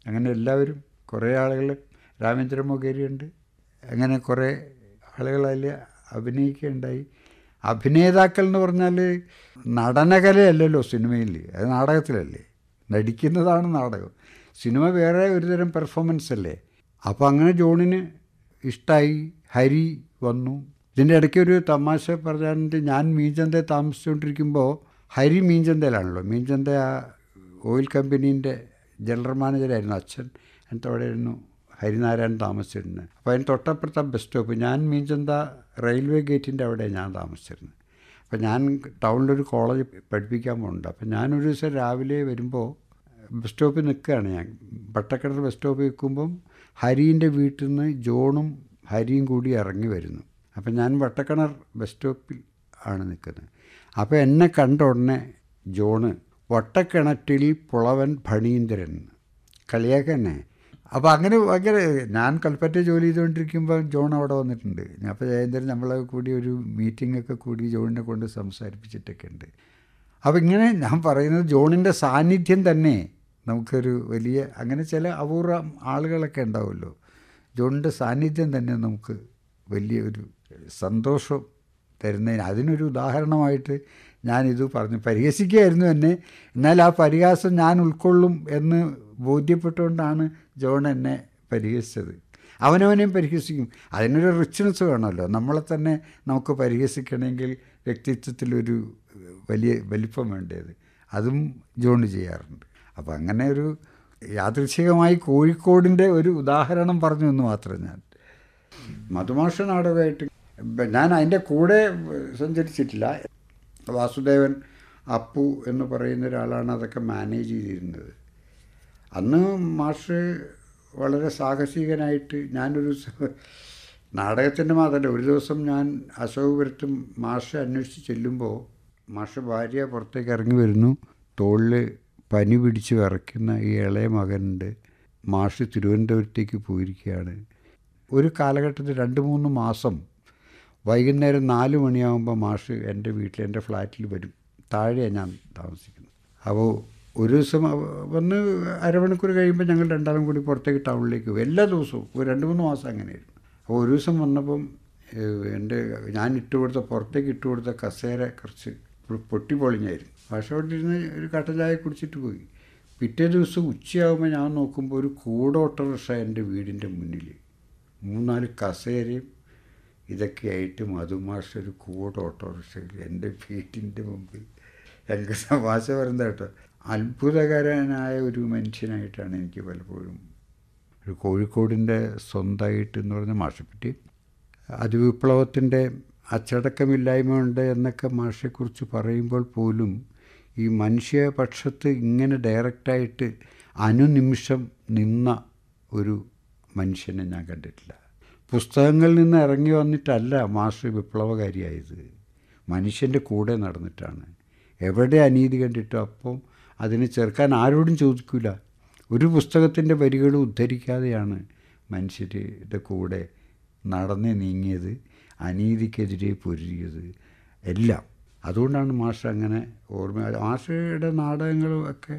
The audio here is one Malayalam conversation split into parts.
അങ്ങനെ എല്ലാവരും കുറേ ആളുകൾ രാമേന്ദ്രൻ മൊകേരിയുണ്ട് അങ്ങനെ കുറേ ആളുകൾ അതിൽ അഭിനയിക്കുകയുണ്ടായി അഭിനേതാക്കൾ എന്ന് പറഞ്ഞാൽ നടനകലയല്ലല്ലോ സിനിമയിൽ അത് നാടകത്തിലല്ലേ നടിക്കുന്നതാണ് നാടകം സിനിമ വേറെ ഒരുതരം പെർഫോമൻസ് അല്ലേ അപ്പോൾ അങ്ങനെ ജോണിന് ഇഷ്ടമായി ഹരി വന്നു ഇതിൻ്റെ ഇടയ്ക്ക് ഒരു തമാശ പറഞ്ഞാൽ ഞാൻ മീൻചന്തയിൽ താമസിച്ചുകൊണ്ടിരിക്കുമ്പോൾ ഹരി മീൻചന്തയിലാണല്ലോ മീൻചന്ത ആ ഓയിൽ കമ്പനീൻ്റെ ജനറൽ മാനേജറായിരുന്നു അച്ഛൻ എന്നിട്ട് അവിടെയായിരുന്നു ഹരിനാരായണൻ താമസിച്ചിരുന്നത് അപ്പോൾ അതിന് തൊട്ടപ്പുറത്തെ ബസ് സ്റ്റോപ്പ് ഞാൻ മീൻചന്ത റെയിൽവേ ഗേറ്റിൻ്റെ അവിടെ ഞാൻ താമസിച്ചിരുന്നത് അപ്പോൾ ഞാൻ ടൗണിലൊരു കോളേജ് പഠിപ്പിക്കാൻ പോകുന്നുണ്ട് അപ്പോൾ ഞാനൊരു ദിവസം രാവിലെ വരുമ്പോൾ ബസ് സ്റ്റോപ്പിൽ നിൽക്കുകയാണ് ഞാൻ പട്ടക്കടൽ ബസ് സ്റ്റോപ്പിൽ നിൽക്കുമ്പം ഹരീൻ്റെ വീട്ടിൽ നിന്ന് ജോണും ഹരിയും കൂടി ഇറങ്ങി വരുന്നു അപ്പം ഞാൻ വട്ടക്കിണർ ബസ് സ്റ്റോപ്പിൽ ആണ് നിൽക്കുന്നത് അപ്പോൾ എന്നെ കണ്ട ഉടനെ ജോണ് വട്ടക്കിണറ്റിൽ പുളവൻ ഫണീന്ദ്രൻ കളിയാക്കന്നെ അപ്പോൾ അങ്ങനെ ഭയങ്കര ഞാൻ കൽപ്പറ്റ ജോലി ചെയ്തുകൊണ്ടിരിക്കുമ്പോൾ ജോൺ അവിടെ വന്നിട്ടുണ്ട് അപ്പോൾ ജയേന്ദ്രൻ നമ്മളെ കൂടി ഒരു മീറ്റിംഗ് ഒക്കെ കൂടി ജോണിനെ കൊണ്ട് സംസാരിപ്പിച്ചിട്ടൊക്കെ ഉണ്ട് അപ്പോൾ ഇങ്ങനെ ഞാൻ പറയുന്നത് ജോണിൻ്റെ സാന്നിധ്യം തന്നെ നമുക്കൊരു വലിയ അങ്ങനെ ചില അപൂർവ ആളുകളൊക്കെ ഉണ്ടാവുമല്ലോ ജോണിൻ്റെ സാന്നിധ്യം തന്നെ നമുക്ക് വലിയ ഒരു സന്തോഷം തരുന്നതിന് അതിനൊരു ഉദാഹരണമായിട്ട് ഞാനിത് പറഞ്ഞു പരിഹസിക്കുകയായിരുന്നു എന്നെ എന്നാൽ ആ പരിഹാസം ഞാൻ ഉൾക്കൊള്ളും എന്ന് ബോധ്യപ്പെട്ടുകൊണ്ടാണ് ജോൺ എന്നെ പരിഹസിച്ചത് അവനവനെയും പരിഹസിക്കും അതിനൊരു റിച്ച്നെസ് വേണമല്ലോ നമ്മളെ തന്നെ നമുക്ക് പരിഹസിക്കണമെങ്കിൽ വ്യക്തിത്വത്തിലൊരു വലിയ വലിപ്പം വേണ്ടത് അതും ജോൺ ചെയ്യാറുണ്ട് അപ്പോൾ അങ്ങനെ ഒരു യാദൃച്ഛികമായി കോഴിക്കോടിൻ്റെ ഒരു ഉദാഹരണം പറഞ്ഞു എന്ന് മാത്രം ഞാൻ മധുമാഷ നാടകമായിട്ട് ഞാൻ അതിൻ്റെ കൂടെ സഞ്ചരിച്ചിട്ടില്ല വാസുദേവൻ അപ്പു എന്ന് പറയുന്ന ഒരാളാണ് അതൊക്കെ മാനേജ് ചെയ്തിരുന്നത് അന്ന് മാഷ് വളരെ സാഹസികനായിട്ട് ഞാനൊരു നാടകത്തിൻ്റെ മാത്രമല്ല ഒരു ദിവസം ഞാൻ അശോകപുരത്തും മാഷ് അന്വേഷിച്ച് ചെല്ലുമ്പോൾ മാഷ് ഭാര്യ പുറത്തേക്ക് ഇറങ്ങി വരുന്നു തോളിൽ പനി പിടിച്ച് വിറയ്ക്കുന്ന ഈ ഇളയ മകനുണ്ട് മാഷ് തിരുവനന്തപുരത്തേക്ക് പോയിരിക്കുകയാണ് ഒരു കാലഘട്ടത്തിൽ രണ്ട് മൂന്ന് മാസം വൈകുന്നേരം നാല് മണിയാകുമ്പോൾ മാഷ് എൻ്റെ വീട്ടിൽ എൻ്റെ ഫ്ലാറ്റിൽ വരും താഴെയാണ് ഞാൻ താമസിക്കുന്നത് അപ്പോൾ ഒരു ദിവസം വന്ന് അരമണിക്കൂർ കഴിയുമ്പോൾ ഞങ്ങൾ രണ്ടാളും കൂടി പുറത്തേക്ക് ടൗണിലേക്ക് പോകും എല്ലാ ദിവസവും ഒരു രണ്ട് മൂന്ന് മാസം അങ്ങനെയായിരുന്നു അപ്പോൾ ഒരു ദിവസം വന്നപ്പം എൻ്റെ ഞാൻ ഇട്ട് കൊടുത്ത പുറത്തേക്ക് ഇട്ട് കൊടുത്ത കസേര കുറച്ച് പൊട്ടി പൊളിഞ്ഞായിരുന്നു പക്ഷേ അവിടെ ഇരുന്ന് ഒരു കട്ട ചായ കുടിച്ചിട്ട് പോയി പിറ്റേ ദിവസം ഉച്ചയാകുമ്പോൾ ഞാൻ നോക്കുമ്പോൾ ഒരു കൂട ഓട്ടോറിക്ഷ എൻ്റെ വീടിൻ്റെ മുന്നിൽ മൂന്നാല് കസേരയും ഇതൊക്കെയായിട്ട് മധുമാഷ ഒരു കൂട ഓട്ടോറിക്ഷയിൽ എൻ്റെ വീട്ടിൻ്റെ മുമ്പിൽ എനിക്ക് തമാശ പറയുന്നത് കേട്ടോ അത്ഭുതകരനായ ഒരു മനുഷ്യനായിട്ടാണ് എനിക്ക് പലപ്പോഴും ഒരു കോഴിക്കോടിൻ്റെ സ്വന്തമായിട്ട് എന്ന് പറഞ്ഞ മാഷെപ്പറ്റി അതിവിപ്ലവത്തിൻ്റെ അച്ചടക്കമില്ലായ്മ ഉണ്ട് എന്നൊക്കെ മാഷെക്കുറിച്ച് പറയുമ്പോൾ പോലും ഈ മനുഷ്യപക്ഷത്ത് ഇങ്ങനെ ഡയറക്റ്റായിട്ട് അനുനിമിഷം നിന്ന ഒരു മനുഷ്യനെ ഞാൻ കണ്ടിട്ടില്ല പുസ്തകങ്ങളിൽ നിന്ന് ഇറങ്ങി വന്നിട്ടല്ല മാഷ് വിപ്ലവകാരിയായത് മനുഷ്യൻ്റെ കൂടെ നടന്നിട്ടാണ് എവിടെ അനീതി കണ്ടിട്ടോ അപ്പം അതിനെ ചെറുക്കാൻ ആരോടും ചോദിക്കില്ല ഒരു പുസ്തകത്തിൻ്റെ വരികൾ ഉദ്ധരിക്കാതെയാണ് മനുഷ്യരുടെ കൂടെ നടന്ന് നീങ്ങിയത് അനീതിക്കെതിരെ പൊരുതിയത് എല്ലാം അതുകൊണ്ടാണ് മാഷ് അങ്ങനെ ഓർമ്മ മാഷയുടെ നാടകങ്ങളും ഒക്കെ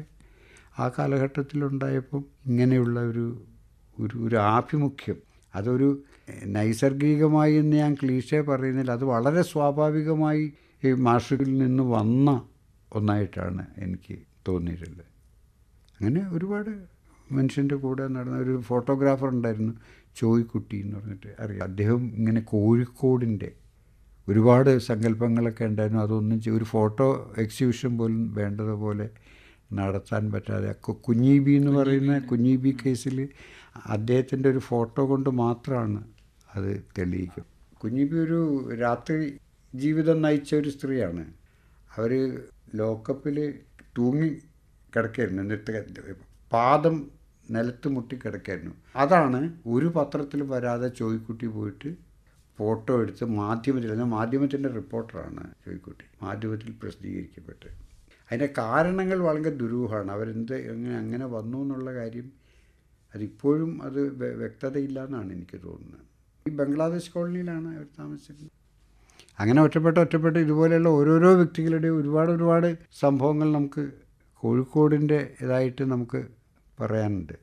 ആ കാലഘട്ടത്തിലുണ്ടായപ്പം ഇങ്ങനെയുള്ള ഒരു ഒരു ഒരു ആഭിമുഖ്യം അതൊരു നൈസർഗികമായി എന്ന് ഞാൻ ക്ലീശേ പറയുന്നില്ല അത് വളരെ സ്വാഭാവികമായി ഈ മാഷുകളിൽ നിന്ന് വന്ന ഒന്നായിട്ടാണ് എനിക്ക് തോന്നിയിട്ടുള്ളത് അങ്ങനെ ഒരുപാട് മനുഷ്യൻ്റെ കൂടെ നടന്ന ഒരു ഫോട്ടോഗ്രാഫർ ഉണ്ടായിരുന്നു ചോയ്ക്കുട്ടി എന്ന് പറഞ്ഞിട്ട് അറിയാം അദ്ദേഹം ഇങ്ങനെ കോഴിക്കോടിൻ്റെ ഒരുപാട് സങ്കല്പങ്ങളൊക്കെ ഉണ്ടായിരുന്നു അതൊന്നും ഒരു ഫോട്ടോ എക്സിബിഷൻ പോലും വേണ്ടതുപോലെ നടത്താൻ പറ്റാതെ കുഞ്ഞീബി എന്ന് പറയുന്ന കുഞ്ഞീബി കേസിൽ അദ്ദേഹത്തിൻ്റെ ഒരു ഫോട്ടോ കൊണ്ട് മാത്രമാണ് അത് തെളിയിക്കും കുഞ്ഞീബി ഒരു രാത്രി ജീവിതം നയിച്ച ഒരു സ്ത്രീയാണ് അവർ ലോക്കപ്പിൽ തൂങ്ങി കിടക്കായിരുന്നു എന്നിട്ട് പാദം നിലത്ത് മുട്ടി കിടക്കായിരുന്നു അതാണ് ഒരു പത്രത്തിൽ വരാതെ ചോയ്ക്കുട്ടി പോയിട്ട് ഫോട്ടോ എടുത്ത് മാധ്യമത്തിൽ എന്നാൽ മാധ്യമത്തിൻ്റെ റിപ്പോർട്ടറാണ് ചോയ്ക്കുട്ടി മാധ്യമത്തിൽ പ്രസിദ്ധീകരിക്കപ്പെട്ട് അതിൻ്റെ കാരണങ്ങൾ വളരെ ദുരൂഹമാണ് അവരെന്ത് എങ്ങനെ അങ്ങനെ വന്നു എന്നുള്ള കാര്യം അതിപ്പോഴും അത് വ്യക്തതയില്ല എന്നാണ് എനിക്ക് തോന്നുന്നത് ഈ ബംഗ്ലാദേശ് കോളനിയിലാണ് അവർ താമസിച്ചിരുന്നത് അങ്ങനെ ഒറ്റപ്പെട്ട ഒറ്റപ്പെട്ട ഇതുപോലെയുള്ള ഓരോരോ വ്യക്തികളുടെയും ഒരുപാട് ഒരുപാട് സംഭവങ്ങൾ നമുക്ക് കോഴിക്കോടിൻ്റെ ഇതായിട്ട് നമുക്ക് പറയാനുണ്ട്